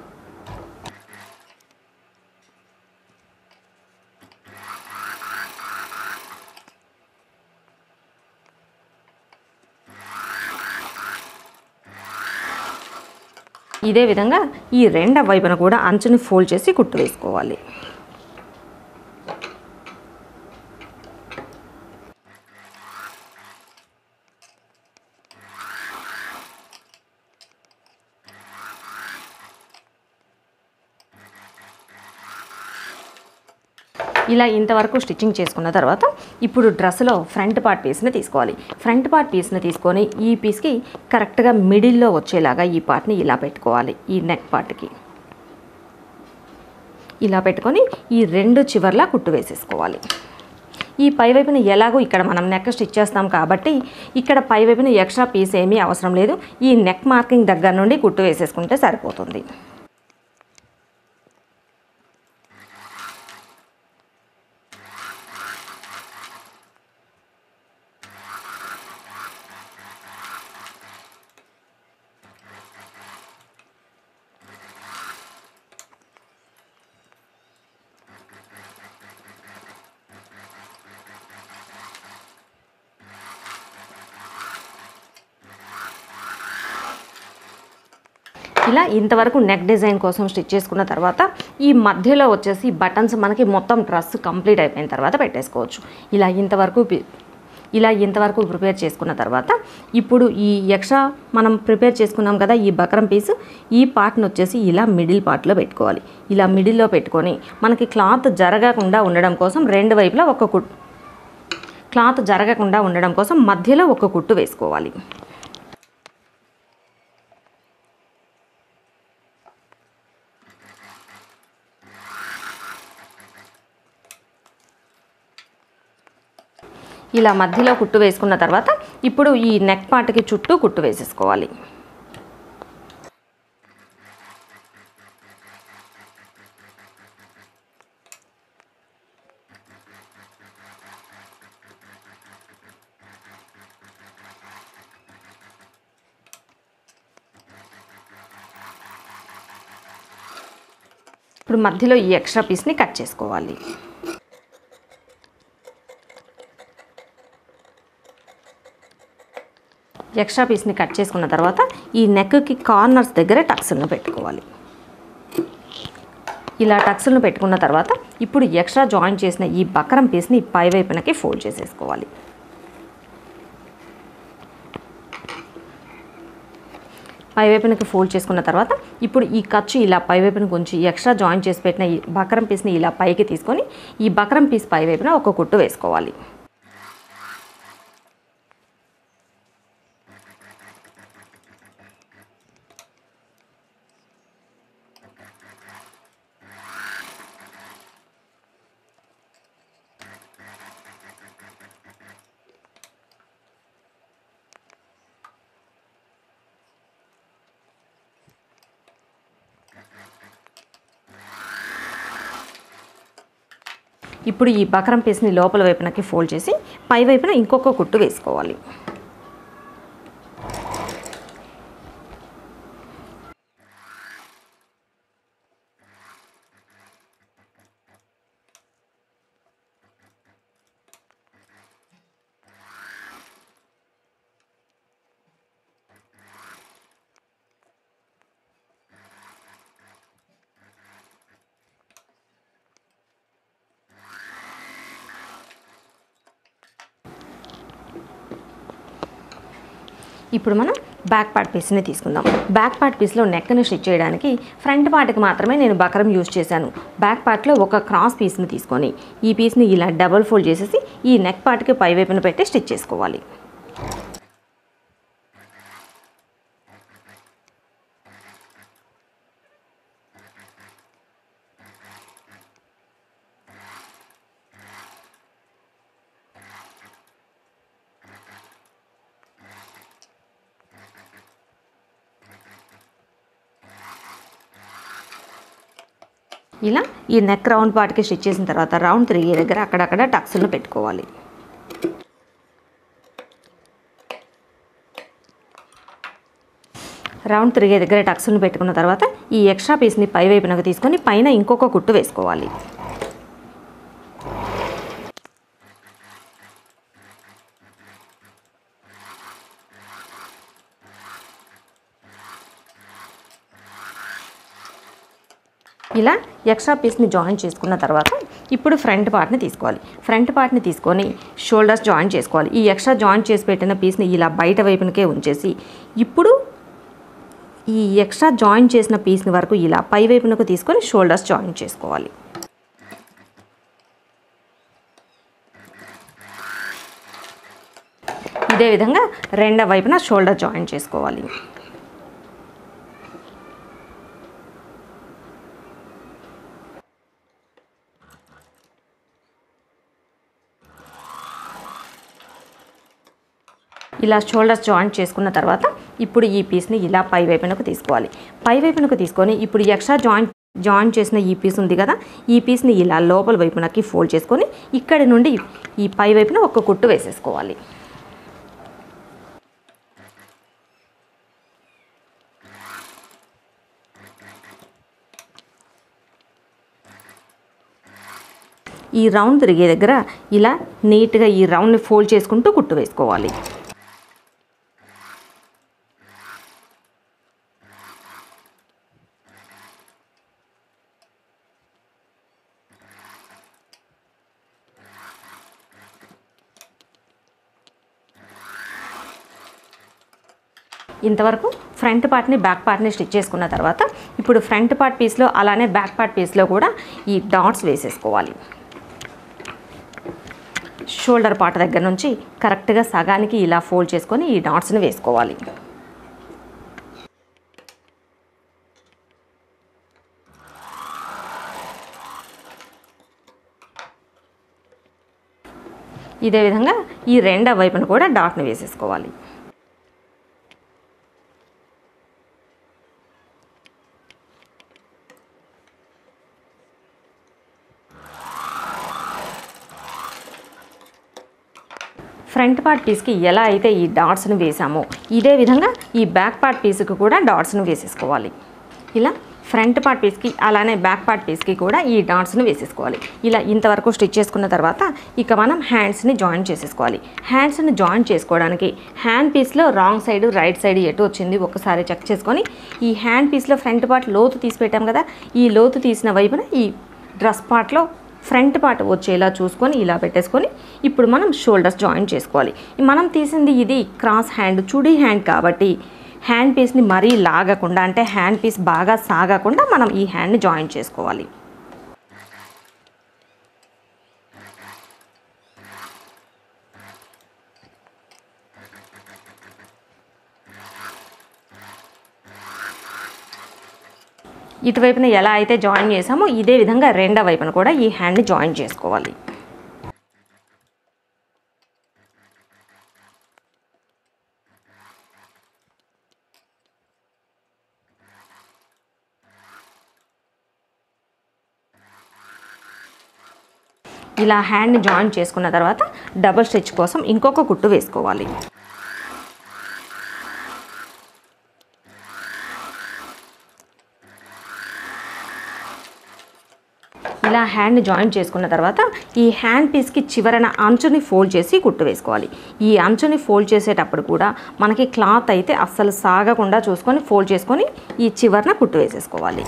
ఇదే విధంగా ఈ రెండవ వైపున కూడా అంచుని ఫోల్డ్ చేసి కుట్టు వేసుకోవాలి ఇలా ఇంతవరకు స్టిచ్చింగ్ చేసుకున్న తర్వాత ఇప్పుడు డ్రెస్లో ఫ్రంట్ పార్ట్ పీస్ని తీసుకోవాలి ఫ్రంట్ పార్ట్ పీస్ని తీసుకొని ఈ పీస్కి కరెక్ట్గా మిడిల్లో వచ్చేలాగా ఈ పార్ట్ని ఇలా పెట్టుకోవాలి ఈ నెక్ పార్ట్కి ఇలా పెట్టుకొని ఈ రెండు చివర్లా కుట్టు వేసేసుకోవాలి ఈ పై వైపున ఎలాగో ఇక్కడ మనం నెక్ స్టిచ్ చేస్తాం కాబట్టి ఇక్కడ పై వైపున ఎక్స్ట్రా పీస్ ఏమీ అవసరం లేదు ఈ నెక్ మార్కింగ్ దగ్గర నుండి కుట్టు వేసేసుకుంటే సరిపోతుంది ఇలా ఇంతవరకు నెక్ డిజైన్ కోసం స్టిచ్ చేసుకున్న తర్వాత ఈ మధ్యలో వచ్చేసి బటన్స్ మనకి మొత్తం డ్రెస్ కంప్లీట్ అయిపోయిన తర్వాత పెట్టేసుకోవచ్చు ఇలా ఇంతవరకు పి- ఇలా ఇంతవరకు ప్రిపేర్ చేసుకున్న తర్వాత ఇప్పుడు ఈ ఎక్స్ట్రా మనం ప్రిపేర్ చేసుకున్నాం కదా ఈ బకరం పీస్ ఈ పార్ట్ని వచ్చేసి ఇలా మిడిల్ పార్ట్లో పెట్టుకోవాలి ఇలా మిడిల్లో పెట్టుకొని మనకి క్లాత్ జరగకుండా ఉండడం కోసం రెండు వైపులా ఒక కుట్ క్లాత్ జరగకుండా ఉండడం కోసం మధ్యలో ఒక కుట్టు వేసుకోవాలి ఇలా మధ్యలో కుట్టు వేసుకున్న తర్వాత ఇప్పుడు ఈ నెక్ పార్ట్కి చుట్టూ కుట్టు వేసేసుకోవాలి ఇప్పుడు మధ్యలో ఈ ఎక్స్ట్రా పీస్ని కట్ చేసుకోవాలి ఎక్స్ట్రా పీస్ని కట్ చేసుకున్న తర్వాత ఈ నెక్కి కార్నర్స్ దగ్గర టక్స్ను పెట్టుకోవాలి ఇలా టక్స్లను పెట్టుకున్న తర్వాత ఇప్పుడు ఎక్స్ట్రా జాయిన్ చేసిన ఈ బకరం పీస్ని పై వైపునకి ఫోల్డ్ చేసేసుకోవాలి పై వైపునకి ఫోల్డ్ చేసుకున్న తర్వాత ఇప్పుడు ఈ ఖర్చు ఇలా పై వైపున కొంచెం ఎక్స్ట్రా జాయిన్ చేసి పెట్టిన ఈ బకరం పీస్ని ఇలా పైకి తీసుకొని ఈ బకరం పీస్ పై వైపున ఒక కుట్టు వేసుకోవాలి ఇప్పుడు ఈ బకరం పీస్ని లోపల వైపునకి ఫోల్డ్ చేసి పై వైపున ఇంకొక కుట్టు వేసుకోవాలి ఇప్పుడు మనం బ్యాక్ పార్ట్ పీస్ని తీసుకుందాం బ్యాక్ పార్ట్ పీస్లో నెక్ని స్టిచ్ చేయడానికి ఫ్రంట్ పార్ట్కి మాత్రమే నేను బకరం యూజ్ చేశాను బ్యాక్ పార్ట్లో ఒక క్రాస్ పీస్ని తీసుకొని ఈ పీస్ని ఇలా డబల్ ఫోల్డ్ చేసేసి ఈ నెక్ పార్ట్కి పై వైపున పెట్టి స్టిచ్ చేసుకోవాలి ఇలా ఈ నెక్ రౌండ్ పార్ట్కి స్టిచ్ చేసిన తర్వాత రౌండ్ తిరిగే దగ్గర అక్కడక్కడ టక్స్ను పెట్టుకోవాలి రౌండ్ తిరిగే దగ్గర టక్స్ను పెట్టుకున్న తర్వాత ఈ ఎక్స్ట్రా పీస్ని పై వైపునకు తీసుకొని పైన ఇంకొక కుట్టు వేసుకోవాలి ఇలా ఎక్స్ట్రా పీస్ని జాయిన్ చేసుకున్న తర్వాత ఇప్పుడు ఫ్రంట్ పార్ట్ని తీసుకోవాలి ఫ్రంట్ పార్ట్ని తీసుకొని షోల్డర్స్ జాయిన్ చేసుకోవాలి ఈ ఎక్స్ట్రా జాయిన్ చేసి పెట్టిన పీస్ని ఇలా బయట వైపునకే ఉంచేసి ఇప్పుడు ఈ ఎక్స్ట్రా జాయిన్ చేసిన పీస్ని వరకు ఇలా పై వైపునకు తీసుకొని షోల్డర్స్ జాయిన్ చేసుకోవాలి ఇదే విధంగా రెండో వైపున షోల్డర్ జాయిన్ చేసుకోవాలి ఇలా షోల్డర్స్ జాయింట్ చేసుకున్న తర్వాత ఇప్పుడు ఈ పీస్ని ఇలా పై వైపునకు తీసుకోవాలి పై వైపునకు తీసుకొని ఇప్పుడు ఎక్స్ట్రా జాయింట్ జాయిన్ చేసిన ఈ పీస్ ఉంది కదా ఈ పీస్ని ఇలా లోపల వైపునకి ఫోల్డ్ చేసుకొని ఇక్కడి నుండి ఈ పై వైపున ఒక కుట్టు వేసేసుకోవాలి ఈ రౌండ్ తిరిగే దగ్గర ఇలా నీట్గా ఈ రౌండ్ని ఫోల్డ్ చేసుకుంటూ కుట్టు వేసుకోవాలి ఇంతవరకు ఫ్రంట్ పార్ట్ని బ్యాక్ పార్ట్ని స్టిచ్ చేసుకున్న తర్వాత ఇప్పుడు ఫ్రంట్ పార్ట్ పీస్లో అలానే బ్యాక్ పార్ట్ పీస్లో కూడా ఈ డాట్స్ వేసేసుకోవాలి షోల్డర్ పార్ట్ దగ్గర నుంచి కరెక్ట్గా సగానికి ఇలా ఫోల్డ్ చేసుకొని ఈ డాట్స్ని వేసుకోవాలి ఇదే విధంగా ఈ రెండో వైపున కూడా డాట్ని వేసేసుకోవాలి ఫ్రంట్ పార్ట్ పీస్కి ఎలా అయితే ఈ డాట్స్ని వేసామో ఇదే విధంగా ఈ బ్యాక్ పార్ట్ పీస్కి కూడా డాట్స్ని వేసేసుకోవాలి ఇలా ఫ్రంట్ పార్ట్ పీస్కి అలానే బ్యాక్ పార్ట్ పీస్కి కూడా ఈ డాట్స్ని వేసేసుకోవాలి ఇలా ఇంతవరకు స్టిచ్ చేసుకున్న తర్వాత ఇక మనం హ్యాండ్స్ని జాయిన్ చేసేసుకోవాలి హ్యాండ్స్ని జాయిన్ చేసుకోవడానికి హ్యాండ్ పీస్లో రాంగ్ సైడ్ రైట్ సైడ్ ఎటు వచ్చింది ఒకసారి చెక్ చేసుకొని ఈ హ్యాండ్ పీస్లో ఫ్రంట్ పార్ట్ లోతు తీసి పెట్టాం కదా ఈ లోతు తీసిన వైపున ఈ డ్రెస్ పార్ట్లో ఫ్రంట్ పార్ట్ వచ్చేలా చూసుకొని ఇలా పెట్టేసుకొని ఇప్పుడు మనం షోల్డర్స్ జాయిన్ చేసుకోవాలి మనం తీసింది ఇది క్రాస్ హ్యాండ్ చుడీ హ్యాండ్ కాబట్టి హ్యాండ్ పీస్ని మరీ లాగకుండా అంటే హ్యాండ్ పీస్ బాగా సాగకుండా మనం ఈ హ్యాండ్ని జాయిన్ చేసుకోవాలి ఇటువైపున ఎలా అయితే జాయిన్ చేసామో ఇదే విధంగా రెండో వైపున కూడా ఈ హ్యాండ్ని జాయిన్ చేసుకోవాలి ఇలా హ్యాండ్ని జాయిన్ చేసుకున్న తర్వాత డబుల్ స్టిచ్ కోసం ఇంకొక కుట్టు వేసుకోవాలి ఇలా హ్యాండ్ని జాయిన్ చేసుకున్న తర్వాత ఈ హ్యాండ్ పీస్కి చివరన అంచుని ఫోల్డ్ చేసి కుట్టు వేసుకోవాలి ఈ అంచుని ఫోల్డ్ చేసేటప్పుడు కూడా మనకి క్లాత్ అయితే అస్సలు సాగకుండా చూసుకొని ఫోల్డ్ చేసుకొని ఈ చివరన కుట్టు వేసేసుకోవాలి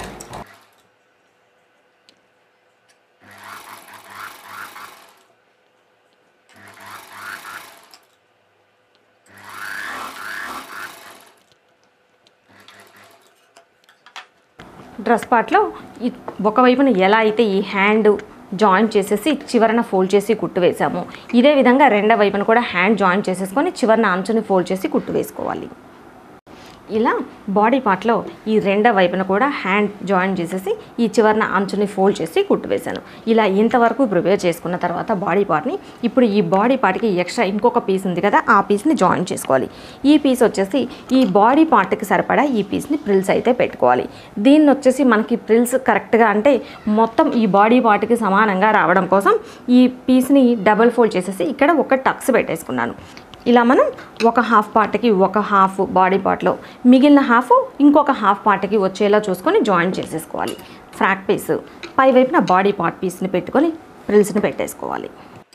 డ్రెస్ పార్ట్లో ఈ ఒకవైపున ఎలా అయితే ఈ హ్యాండ్ జాయిన్ చేసేసి చివరన ఫోల్డ్ చేసి కుట్టు వేసాము ఇదే విధంగా రెండో వైపున కూడా హ్యాండ్ జాయిన్ చేసేసుకొని చివరన అంచుని ఫోల్డ్ చేసి కుట్టు వేసుకోవాలి ఇలా బాడీ పార్ట్లో ఈ రెండో వైపున కూడా హ్యాండ్ జాయిన్ చేసేసి ఈ చివరన అంచుని ఫోల్డ్ చేసి కుట్టు వేశాను ఇలా ఇంతవరకు ప్రిపేర్ చేసుకున్న తర్వాత బాడీ పార్ట్ని ఇప్పుడు ఈ బాడీ పార్ట్కి ఎక్స్ట్రా ఇంకొక పీస్ ఉంది కదా ఆ పీస్ని జాయిన్ చేసుకోవాలి ఈ పీస్ వచ్చేసి ఈ బాడీ పార్ట్కి సరిపడా ఈ పీస్ని ప్రిల్స్ అయితే పెట్టుకోవాలి దీన్ని వచ్చేసి మనకి ప్రిల్స్ కరెక్ట్గా అంటే మొత్తం ఈ బాడీ పార్ట్కి సమానంగా రావడం కోసం ఈ పీస్ని డబల్ ఫోల్డ్ చేసేసి ఇక్కడ ఒక టక్స్ పెట్టేసుకున్నాను ఇలా మనం ఒక హాఫ్ పార్ట్కి ఒక హాఫ్ బాడీ పార్ట్లో మిగిలిన హాఫ్ ఇంకొక హాఫ్ పార్ట్కి వచ్చేలా చూసుకొని జాయిన్ చేసేసుకోవాలి ఫ్రాక్ పీస్ పై వైపున బాడీ పార్ట్ పీస్ని పెట్టుకొని ప్రిల్స్ని పెట్టేసుకోవాలి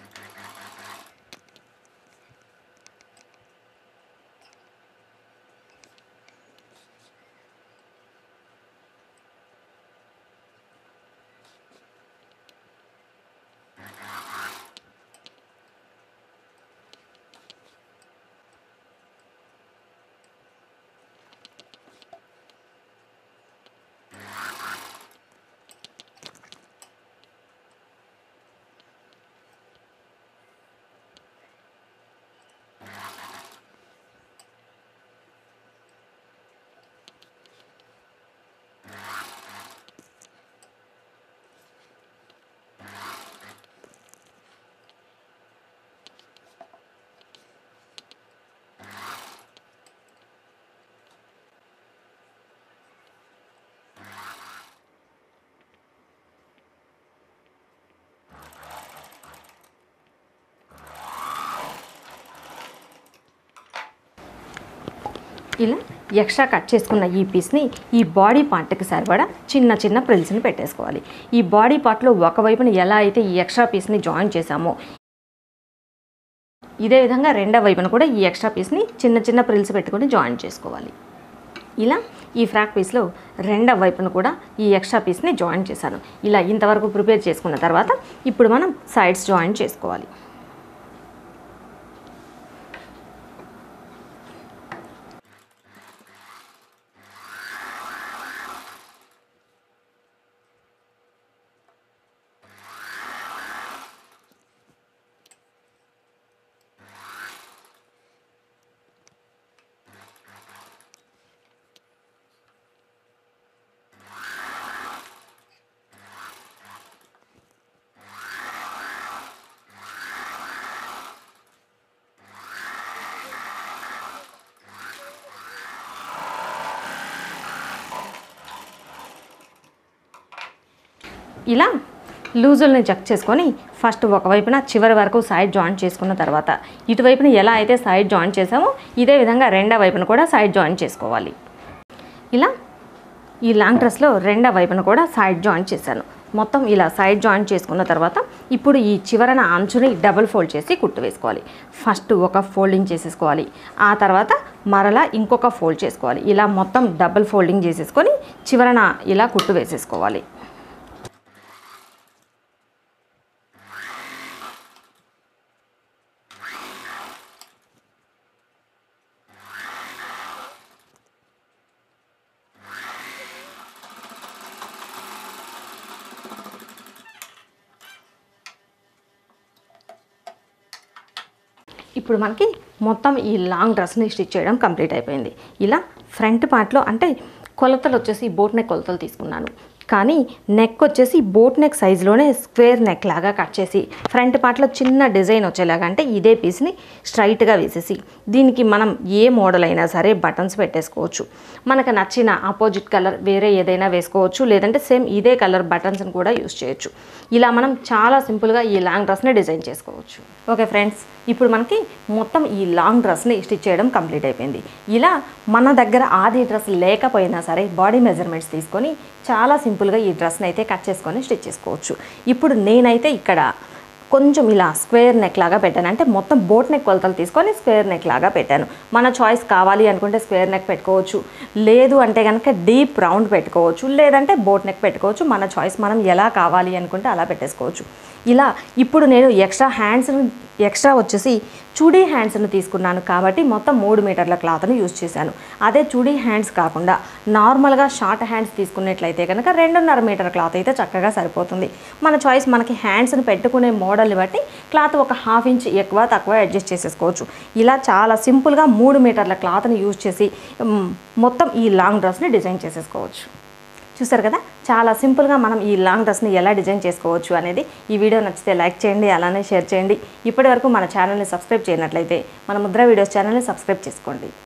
ఇలా ఎక్స్ట్రా కట్ చేసుకున్న ఈ పీస్ని ఈ బాడీ పార్ట్కి సరిపడా చిన్న చిన్న ప్రిల్స్ని పెట్టేసుకోవాలి ఈ బాడీ పార్ట్లో ఒకవైపున ఎలా అయితే ఈ ఎక్స్ట్రా పీస్ని జాయిన్ చేసామో ఇదే విధంగా రెండో వైపున కూడా ఈ ఎక్స్ట్రా పీస్ని చిన్న చిన్న ప్రిల్స్ పెట్టుకొని జాయిన్ చేసుకోవాలి ఇలా ఈ ఫ్రాక్ పీస్లో రెండవ వైపున కూడా ఈ ఎక్స్ట్రా పీస్ని జాయిన్ చేశాను ఇలా ఇంతవరకు ప్రిపేర్ చేసుకున్న తర్వాత ఇప్పుడు మనం సైడ్స్ జాయిన్ చేసుకోవాలి ఇలా లూజుల్ని చెక్ చేసుకొని ఫస్ట్ ఒకవైపున చివరి వరకు సైడ్ జాయింట్ చేసుకున్న తర్వాత ఇటువైపున ఎలా అయితే సైడ్ జాయింట్ చేసామో ఇదే విధంగా రెండో వైపున కూడా సైడ్ జాయింట్ చేసుకోవాలి ఇలా ఈ లాంగ్ డ్రెస్లో రెండో వైపున కూడా సైడ్ జాయింట్ చేశాను మొత్తం ఇలా సైడ్ జాయింట్ చేసుకున్న తర్వాత ఇప్పుడు ఈ చివరన అంచుని డబుల్ ఫోల్డ్ చేసి కుట్టు వేసుకోవాలి ఫస్ట్ ఒక ఫోల్డింగ్ చేసేసుకోవాలి ఆ తర్వాత మరలా ఇంకొక ఫోల్డ్ చేసుకోవాలి ఇలా మొత్తం డబుల్ ఫోల్డింగ్ చేసేసుకొని చివరన ఇలా కుట్టు వేసేసుకోవాలి ఇప్పుడు మనకి మొత్తం ఈ లాంగ్ డ్రెస్ని స్టిచ్ చేయడం కంప్లీట్ అయిపోయింది ఇలా ఫ్రంట్ పార్ట్లో అంటే కొలతలు వచ్చేసి బోట్ నెక్ కొలతలు తీసుకున్నాను కానీ నెక్ వచ్చేసి బోట్ నెక్ సైజులోనే స్క్వేర్ నెక్ లాగా కట్ చేసి ఫ్రంట్ పార్ట్లో చిన్న డిజైన్ వచ్చేలాగా అంటే ఇదే పీస్ని స్ట్రైట్గా వేసేసి దీనికి మనం ఏ మోడల్ అయినా సరే బటన్స్ పెట్టేసుకోవచ్చు మనకు నచ్చిన ఆపోజిట్ కలర్ వేరే ఏదైనా వేసుకోవచ్చు లేదంటే సేమ్ ఇదే కలర్ బటన్స్ని కూడా యూస్ చేయొచ్చు ఇలా మనం చాలా సింపుల్గా ఈ లాంగ్ డ్రెస్ని డిజైన్ చేసుకోవచ్చు ఓకే ఫ్రెండ్స్ ఇప్పుడు మనకి మొత్తం ఈ లాంగ్ డ్రెస్ని స్టిచ్ చేయడం కంప్లీట్ అయిపోయింది ఇలా మన దగ్గర ఆది డ్రెస్ లేకపోయినా సరే బాడీ మెజర్మెంట్స్ తీసుకొని చాలా సింపుల్గా ఈ డ్రెస్ని అయితే కట్ చేసుకొని స్టిచ్ చేసుకోవచ్చు ఇప్పుడు నేనైతే ఇక్కడ కొంచెం ఇలా స్క్వేర్ నెక్ లాగా పెట్టాను అంటే మొత్తం బోట్ నెక్ కొలతలు తీసుకొని స్క్వేర్ నెక్ లాగా పెట్టాను మన చాయిస్ కావాలి అనుకుంటే స్క్వేర్ నెక్ పెట్టుకోవచ్చు లేదు అంటే కనుక డీప్ రౌండ్ పెట్టుకోవచ్చు లేదంటే బోట్ నెక్ పెట్టుకోవచ్చు మన చాయిస్ మనం ఎలా కావాలి అనుకుంటే అలా పెట్టేసుకోవచ్చు ఇలా ఇప్పుడు నేను ఎక్స్ట్రా హ్యాండ్స్ని ఎక్స్ట్రా వచ్చేసి చుడీ హ్యాండ్స్ని తీసుకున్నాను కాబట్టి మొత్తం మూడు మీటర్ల క్లాత్ని యూజ్ చేశాను అదే చుడీ హ్యాండ్స్ కాకుండా నార్మల్గా షార్ట్ హ్యాండ్స్ తీసుకున్నట్లయితే కనుక రెండున్నర మీటర్ క్లాత్ అయితే చక్కగా సరిపోతుంది మన చాయిస్ మనకి హ్యాండ్స్ని పెట్టుకునే మోడల్ని బట్టి క్లాత్ ఒక హాఫ్ ఇంచ్ ఎక్కువ తక్కువ అడ్జస్ట్ చేసేసుకోవచ్చు ఇలా చాలా సింపుల్గా మూడు మీటర్ల క్లాత్ని యూజ్ చేసి మ్, మొత్తం ఈ లాంగ్ డ్రెస్ని డిజైన్ చేసేసుకోవచ్చు చూసారు కదా చాలా సింపుల్గా మనం ఈ లాంగ్ డ్రెస్ని ఎలా డిజైన్ చేసుకోవచ్చు అనేది ఈ వీడియో నచ్చితే లైక్ చేయండి అలానే షేర్ చేయండి ఇప్పటివరకు మన ఛానల్ని సబ్స్క్రైబ్ చేయనట్లయితే మన ముద్ర వీడియోస్ ఛానల్ని సబ్స్క్రైబ్ చేసుకోండి